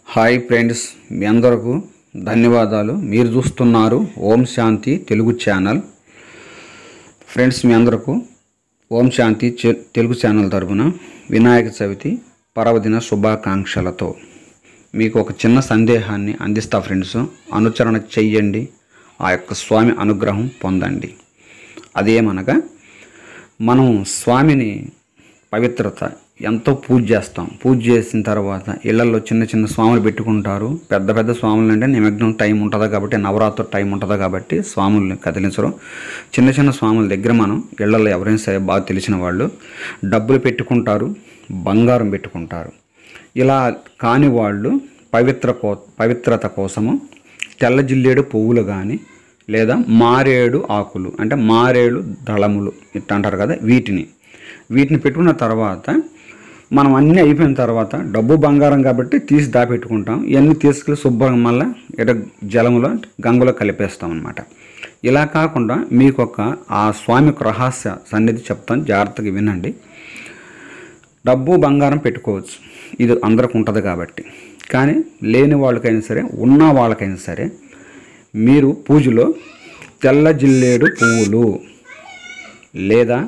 hi friends మీ అందరకు ధన్యవాదాలు మీరు చూస్తున్నారు ఓం శాంతి తెలుగు ఛానల్ ఫ్రెండ్స్ మీ అందరకు ఓం శాంతి చె- తెలుగు ఛానల్ తరపున వినాయక చవితి పర్వదిన శుభాకాంక్షలతో మీకు ఒక చిన్న సందేహాన్ని అందిస్తా ఫ్రెండ్స్ అనుచరణ చెయ్యండి ఆ యొక్క స్వామి అనుగ్రహం పొందండి అదేమనగా మనం స్వామిని పవిత్రత ఎంతో పూజ చేస్తాం పూజ చేసిన తర్వాత ఇళ్లలో చిన్న చిన్న స్వాములు పెట్టుకుంటారు పెద్ద పెద్ద స్వాములు అంటే నిమగ్నం టైం ఉంటుందా కాబట్టి నవరాత్రి టైం ఉంటుందా కాబట్టి స్వాముల్ని కదిలించరు చిన్న చిన్న స్వాముల దగ్గర మనం ఇళ్లలో ఎవరైనా సరే బాగా తెలిసిన వాళ్ళు డబ్బులు పెట్టుకుంటారు బంగారం పెట్టుకుంటారు ఇలా కాని వాళ్ళు పవిత్ర కో పవిత్రత కోసము తెల్ల జిల్లేడు పువ్వులు కానీ లేదా మారేడు ఆకులు అంటే మారేడు దళములు ఇట్లా అంటారు కదా వీటిని వీటిని పెట్టుకున్న తర్వాత మనం అన్నీ అయిపోయిన తర్వాత డబ్బు బంగారం కాబట్టి తీసి దాపెట్టుకుంటాం ఇవన్నీ తీసుకెళ్ళి శుభ్రంగా మళ్ళీ ఇట జలములో గంగలో కలిపేస్తాం అనమాట ఇలా కాకుండా మీకు ఒక ఆ స్వామి యొక్క రహస్య సన్నిధి చెప్తాను జాగ్రత్తగా వినండి డబ్బు బంగారం పెట్టుకోవచ్చు ఇది అందరికి ఉంటుంది కాబట్టి కానీ లేని వాళ్ళకైనా సరే ఉన్న వాళ్ళకైనా సరే మీరు పూజలో తెల్ల జిల్లేడు పువ్వులు లేదా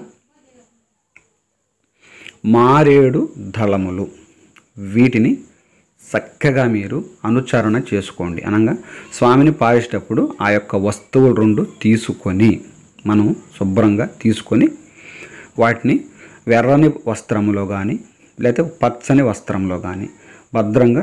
మారేడు దళములు వీటిని చక్కగా మీరు అనుచరణ చేసుకోండి అనగా స్వామిని పారేసేటప్పుడు ఆ యొక్క వస్తువులు రెండు తీసుకొని మనం శుభ్రంగా తీసుకొని వాటిని వెర్రని వస్త్రంలో కానీ లేకపోతే పచ్చని వస్త్రంలో కానీ భద్రంగా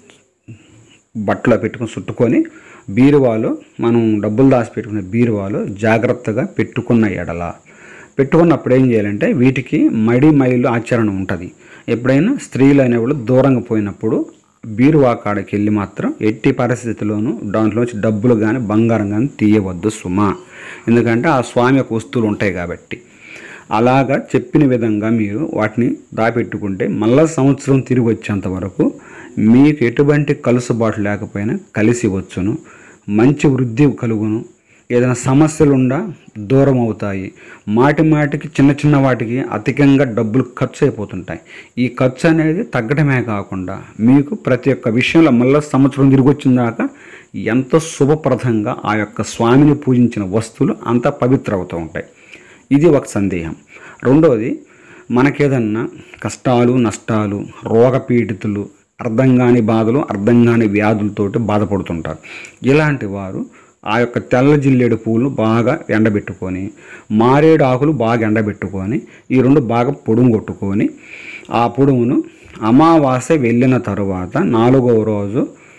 బట్టలో పెట్టుకుని చుట్టుకొని బీరువాలో మనం డబ్బులు దాచి పెట్టుకునే బీరువాలో జాగ్రత్తగా పెట్టుకున్న ఎడల పెట్టుకున్నప్పుడు ఏం చేయాలంటే వీటికి మడి మైలు ఆచరణ ఉంటుంది ఎప్పుడైనా స్త్రీలు అనేవాళ్ళు దూరంగా పోయినప్పుడు బీరువా కాడకి వెళ్ళి మాత్రం ఎట్టి పరిస్థితుల్లోనూ దాంట్లోంచి డబ్బులు కానీ బంగారం కానీ తీయవద్దు సుమా ఎందుకంటే ఆ స్వామి యొక్క వస్తువులు ఉంటాయి కాబట్టి అలాగా చెప్పిన విధంగా మీరు వాటిని దాపెట్టుకుంటే మళ్ళా సంవత్సరం తిరిగి వచ్చేంత వరకు మీకు ఎటువంటి కలుసుబాటు లేకపోయినా కలిసి వచ్చును మంచి వృద్ధి కలుగును ఏదైనా సమస్యలు ఉండా దూరం అవుతాయి మాటి మాటికి చిన్న చిన్న వాటికి అధికంగా డబ్బులు ఖర్చు అయిపోతుంటాయి ఈ ఖర్చు అనేది తగ్గడమే కాకుండా మీకు ప్రతి ఒక్క విషయంలో మళ్ళీ సంవత్సరం తిరిగి వచ్చిన దాకా ఎంతో శుభప్రదంగా ఆ యొక్క స్వామిని పూజించిన వస్తువులు అంత పవిత్ర అవుతూ ఉంటాయి ఇది ఒక సందేహం రెండవది మనకేదన్నా కష్టాలు నష్టాలు రోగపీడితులు అర్థం కాని బాధలు అర్థం కాని వ్యాధులతోటి బాధపడుతుంటారు ఇలాంటి వారు ఆ యొక్క తెల్ల జిల్లేడు పువ్వులు బాగా ఎండబెట్టుకొని మారేడు ఆకులు బాగా ఎండబెట్టుకొని ఈ రెండు బాగా పొడుము కొట్టుకొని ఆ పొడుమును అమావాస్య వెళ్ళిన తరువాత నాలుగవ రోజు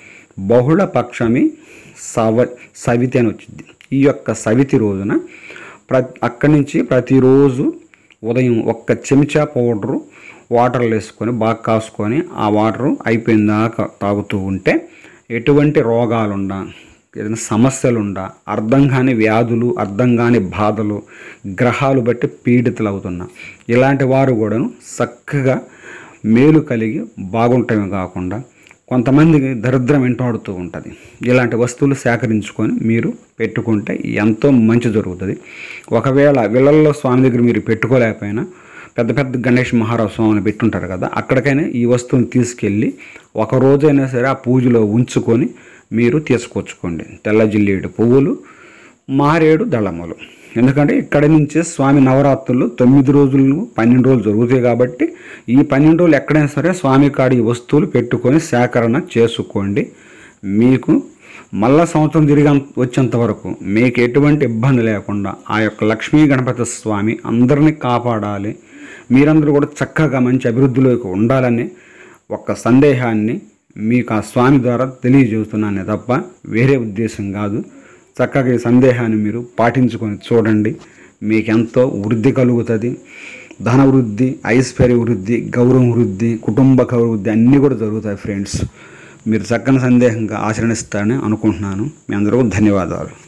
బహుళ పక్షమి సవ సవితి అని వచ్చింది ఈ యొక్క సవితి రోజున ప్ర అక్కడి నుంచి ప్రతిరోజు ఉదయం ఒక్క చెంచా పౌడరు వాటర్లో వేసుకొని బాగా కాసుకొని ఆ వాటరు అయిపోయిన దాకా తాగుతూ ఉంటే ఎటువంటి రోగాలుండా ఏదైనా సమస్యలుండా అర్థం కాని వ్యాధులు అర్థం కాని బాధలు గ్రహాలు బట్టి పీడితులు అవుతున్నా ఇలాంటి వారు కూడాను చక్కగా మేలు కలిగి బాగుంటమే కాకుండా కొంతమందికి దరిద్రం వెంటాడుతూ ఉంటుంది ఇలాంటి వస్తువులు సేకరించుకొని మీరు పెట్టుకుంటే ఎంతో మంచి జరుగుతుంది ఒకవేళ విళ్ళల్లో స్వామి దగ్గర మీరు పెట్టుకోలేకపోయినా పెద్ద పెద్ద గణేష్ మహారాజ్ స్వామిని పెట్టుంటారు కదా అక్కడికైనా ఈ వస్తువుని తీసుకెళ్ళి ఒక రోజైనా సరే ఆ పూజలో ఉంచుకొని మీరు తీసుకొచ్చుకోండి తెల్ల జిల్లేడు పువ్వులు మారేడు దళములు ఎందుకంటే ఇక్కడి నుంచే స్వామి నవరాత్రులు తొమ్మిది రోజులు పన్నెండు రోజులు జరుగుతాయి కాబట్టి ఈ పన్నెండు రోజులు ఎక్కడైనా సరే స్వామి కాడి ఈ వస్తువులు పెట్టుకొని సేకరణ చేసుకోండి మీకు మళ్ళా సంవత్సరం తిరిగి వచ్చేంత వరకు మీకు ఎటువంటి ఇబ్బంది లేకుండా ఆ యొక్క లక్ష్మీ గణపతి స్వామి అందరినీ కాపాడాలి మీరందరూ కూడా చక్కగా మంచి అభివృద్ధిలోకి ఉండాలని ఒక సందేహాన్ని మీకు ఆ స్వామి ద్వారా తెలియజేస్తున్నానే తప్ప వేరే ఉద్దేశం కాదు చక్కగా ఈ సందేహాన్ని మీరు పాటించుకొని చూడండి మీకు ఎంతో వృద్ధి కలుగుతుంది ధన వృద్ధి ఐశ్వర్య వృద్ధి గౌరవం వృద్ధి కుటుంబ వృద్ధి అన్నీ కూడా జరుగుతాయి ఫ్రెండ్స్ మీరు చక్కని సందేహంగా ఆచరణిస్తారని అనుకుంటున్నాను మీ అందరూ ధన్యవాదాలు